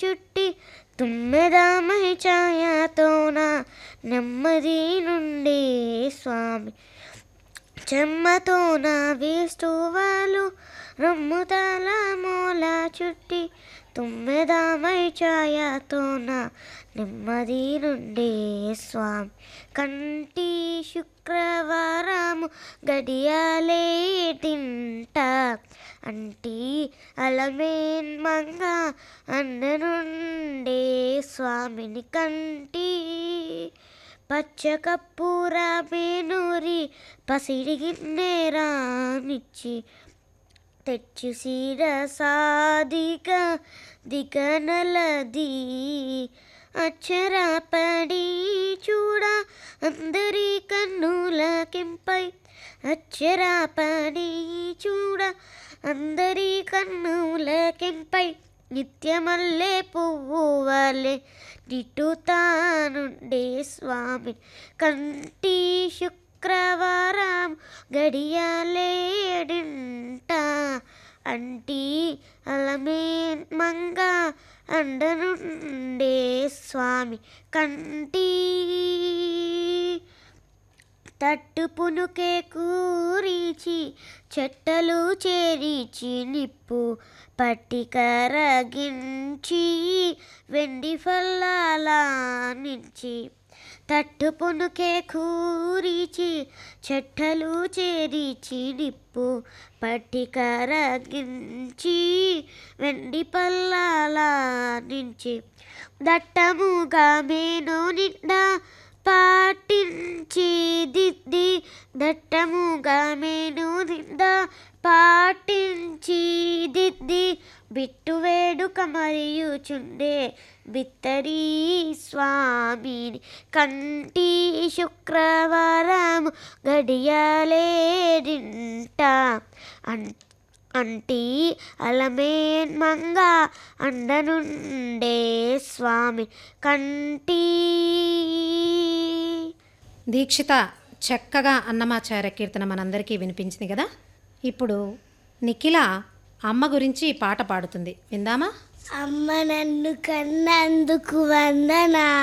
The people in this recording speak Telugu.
చుట్టి తుమ్మెదామై ఛాయతోన నెమ్మది నుండి స్వామి చెమ్మతోన వేస్తువాలు రమ్ముతల మూల చుట్టి తుమ్మెదామై ఛాయతోన నెమ్మది నుండి స్వామి కంటి శుక్రవారము గడియాలే తింట అంటి అలమేన్ మంగ అన్ననుండే స్వామిని కంటి పచ్చకప్పూర మేనూరి పసిడి గిన్నెరానిచ్చి తెచ్చు సీర సాదిక దిగనలది అక్షరపడి చూడ అందరి కన్నుల కెంపై అక్షరపడి చూడ అందరి కన్నుల కెంపై నిత్యమల్లే పువ్వు వలె నిట్టుతానుండే స్వామి కంటి శుక్రవారం గడియాలేడింట అంటి అలమే మంగ అండనుండే స్వామి కంటి తట్టు పునుకే కూరిచి చెట్టలు చేరిచి నిప్పు పట్టి కరగించి వెండి ఫల్లాల నుంచి తట్టు పునుకే కూరిచి చెట్టలు చేరిచి నిప్పు పట్టి కరగించి వెండి పల్లాల నుంచి దట్టముగా మేను నిండా పాటించి దిద్ది దట్టముగా మేను నిండా పాటించి దిద్ది బిట్టు వేడుక మరియు చుండే బిత్తరి స్వామిని కంటి శుక్రవారం గడియాలేడింట అన్ అంటి అలమేన్ మంగ అండనుండే స్వామి కంటి దీక్షిత చక్కగా అన్నమాచార్య కీర్తన మనందరికీ వినిపించింది కదా ఇప్పుడు నిఖిల అమ్మ గురించి పాట పాడుతుంది విందామా అమ్మ నన్ను కన్నందుకు వందనా